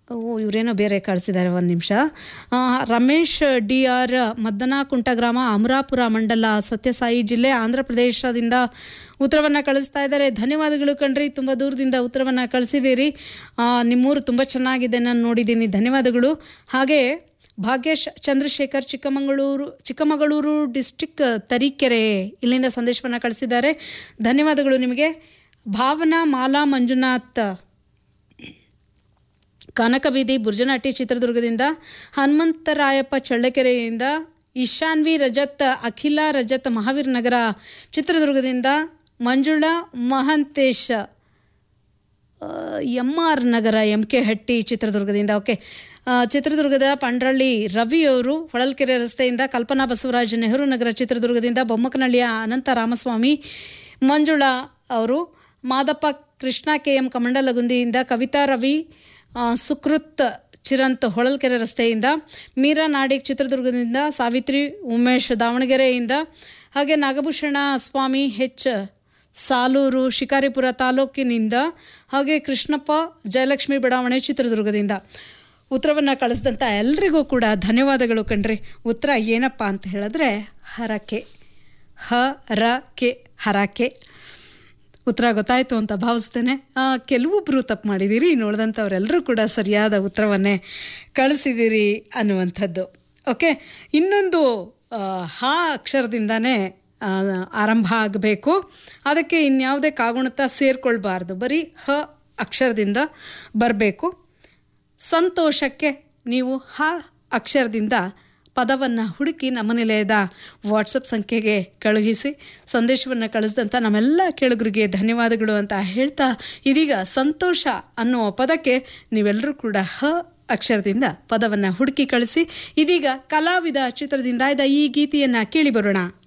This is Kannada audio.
ಓ ಇವರೇನೋ ಬೇರೆ ಕಳಿಸಿದ್ದಾರೆ ಒಂದು ನಿಮಿಷ ಆ, ರಮೇಶ್ ಡಿ ಆರ್ ಮದ್ದನಾಕುಂಟ ಗ್ರಾಮ ಅಮರಾಪುರ ಮಂಡಲ ಸತ್ಯಸಾಯಿ ಜಿಲ್ಲೆ ಆಂಧ್ರ ಪ್ರದೇಶದಿಂದ ಉತ್ತರವನ್ನು ಕಳಿಸ್ತಾ ಇದ್ದಾರೆ ಧನ್ಯವಾದಗಳು ಕಣ್ರಿ ತುಂಬ ದೂರದಿಂದ ಉತ್ತರವನ್ನು ಕಳಿಸಿದ್ದೀರಿ ಆ, ನಿಮ್ಮೂರು ತುಂಬ ಚೆನ್ನಾಗಿದೆ ನಾನು ನೋಡಿದ್ದೀನಿ ಧನ್ಯವಾದಗಳು ಹಾಗೆ ಭಾಗ್ಯಶ್ ಚಂದ್ರಶೇಖರ್ ಚಿಕ್ಕಮಗಳೂರು ಚಿಕ್ಕಮಗಳೂರು ಡಿಸ್ಟಿಕ್ ತರೀಕೆರೆ ಇಲ್ಲಿಂದ ಸಂದೇಶವನ್ನು ಕಳಿಸಿದ್ದಾರೆ ಧನ್ಯವಾದಗಳು ನಿಮಗೆ ಭಾವನಾ ಮಾಲಾ ಮಂಜುನಾಥ್ ಕನಕಬೀದಿ ಬುರ್ಜನಹಟ್ಟಿ ಚಿತ್ರದುರ್ಗದಿಂದ ಹನುಮಂತರಾಯಪ್ಪ ಚಳ್ಳಕೆರೆಯಿಂದ ಇಶಾನ್ವಿ ರಜತ್ ಅಖಿಲ ರಜತ್ ಮಹಾವೀರ್ ನಗರ ಚಿತ್ರದುರ್ಗದಿಂದ Manjula Mahantesh M R Nagar M K Hatti ಚಿತ್ರದುರ್ಗದಿಂದ ಓಕೆ ಆ, ಚಿತ್ರದುರ್ಗದ ಪಂಡ್ರಳ್ಳಿ ರವಿಯವರು ಹೊಳಲ್ಕೆರೆ ರಸ್ತೆಯಿಂದ ಕಲ್ಪನಾ ಬಸವರಾಜ್ ನೆಹರು ನಗರ ಚಿತ್ರದುರ್ಗದಿಂದ ಬೊಮ್ಮಕನಹಳ್ಳಿಯ ಅನಂತ ರಾಮಸ್ವಾಮಿ ಮಂಜುಳಾ ಅವರು ಮಾದಪ್ಪ ಕೃಷ್ಣ ಕೆ ಎಂ ಕಮಂಡಲಗುಂದಿಯಿಂದ ಕವಿತಾ ರವಿ ಆ, ಸುಕೃತ್ ಚಿರಂತ್ ಹೊಳಲ್ಕೆರೆ ರಸ್ತೆಯಿಂದ ಮೀರಾ ನಾಡಿಗ್ ಚಿತ್ರದುರ್ಗದಿಂದ ಸಾವಿತ್ರಿ ಉಮೇಶ್ ದಾವಣಗೆರೆಯಿಂದ ಹಾಗೆ ನಾಗಭೂಷಣ ಸ್ವಾಮಿ ಹೆಚ್ ಸಾಲೂರು ಶಿಕಾರಿಪುರ ತಾಲೂಕಿನಿಂದ ಹಾಗೆ ಕೃಷ್ಣಪ್ಪ ಜಯಲಕ್ಷ್ಮಿ ಬಡಾವಣೆ ಚಿತ್ರದುರ್ಗದಿಂದ ಉತ್ತರವನ್ನು ಕಳಿಸಿದಂಥ ಎಲ್ರಿಗೂ ಕೂಡ ಧನ್ಯವಾದಗಳು ಕಣ್ರಿ ಉತ್ತರ ಏನಪ್ಪ ಅಂತ ಹೇಳಿದ್ರೆ ಹರಕೆ ಹ ರ ಕೆ ಹರಕೆ ಉತ್ತರ ಗೊತ್ತಾಯಿತು ಅಂತ ಭಾವಿಸ್ತೇನೆ ಆ, ಕೆಲವೊಬ್ಬರು ತಪ್ಪು ಮಾಡಿದ್ದೀರಿ ನೋಡಿದಂಥವರೆಲ್ಲರೂ ಕೂಡ ಸರಿಯಾದ ಉತ್ತರವನ್ನೇ ಕಳಿಸಿದ್ದೀರಿ ಅನ್ನುವಂಥದ್ದು ಓಕೆ ಇನ್ನೊಂದು ಆ, ಹ ಅಕ್ಷರದಿಂದನೇ ಆ, ಆರಂಭ ಆಗಬೇಕು ಅದಕ್ಕೆ ಇನ್ಯಾವುದೇ ಕಾಗುಣಿತ ಸೇರಿಕೊಳ್ಬಾರ್ದು ಬರೀ ಹ ಅಕ್ಷರದಿಂದ ಬರಬೇಕು ಸಂತೋಷಕ್ಕೆ ನೀವು ಹ ಅಕ್ಷರದಿಂದ ಪದವನ್ನು ಹುಡುಕಿ ನಮ್ಮ ನಿಲಯದ ವಾಟ್ಸಪ್ ಸಂಖ್ಯೆಗೆ ಕಳುಹಿಸಿ ಸಂದೇಶವನ್ನು ಕಳಿಸಿದಂಥ ನಮ್ಮೆಲ್ಲ ಕೇಳುಗರಿಗೆ ಧನ್ಯವಾದಗಳು ಅಂತ ಹೇಳ್ತಾ ಇದೀಗ ಸಂತೋಷ ಅನ್ನುವ ಪದಕ್ಕೆ ನೀವೆಲ್ಲರೂ ಕೂಡ ಹ ಅಕ್ಷರದಿಂದ ಪದವನ್ನು ಹುಡುಕಿ ಕಳಿಸಿ ಇದೀಗ ಕಲಾವಿದ ಚಿತ್ರದಿಂದ ಆಯ್ದ ಈ ಗೀತೆಯನ್ನು ಕೇಳಿ ಬರೋಣ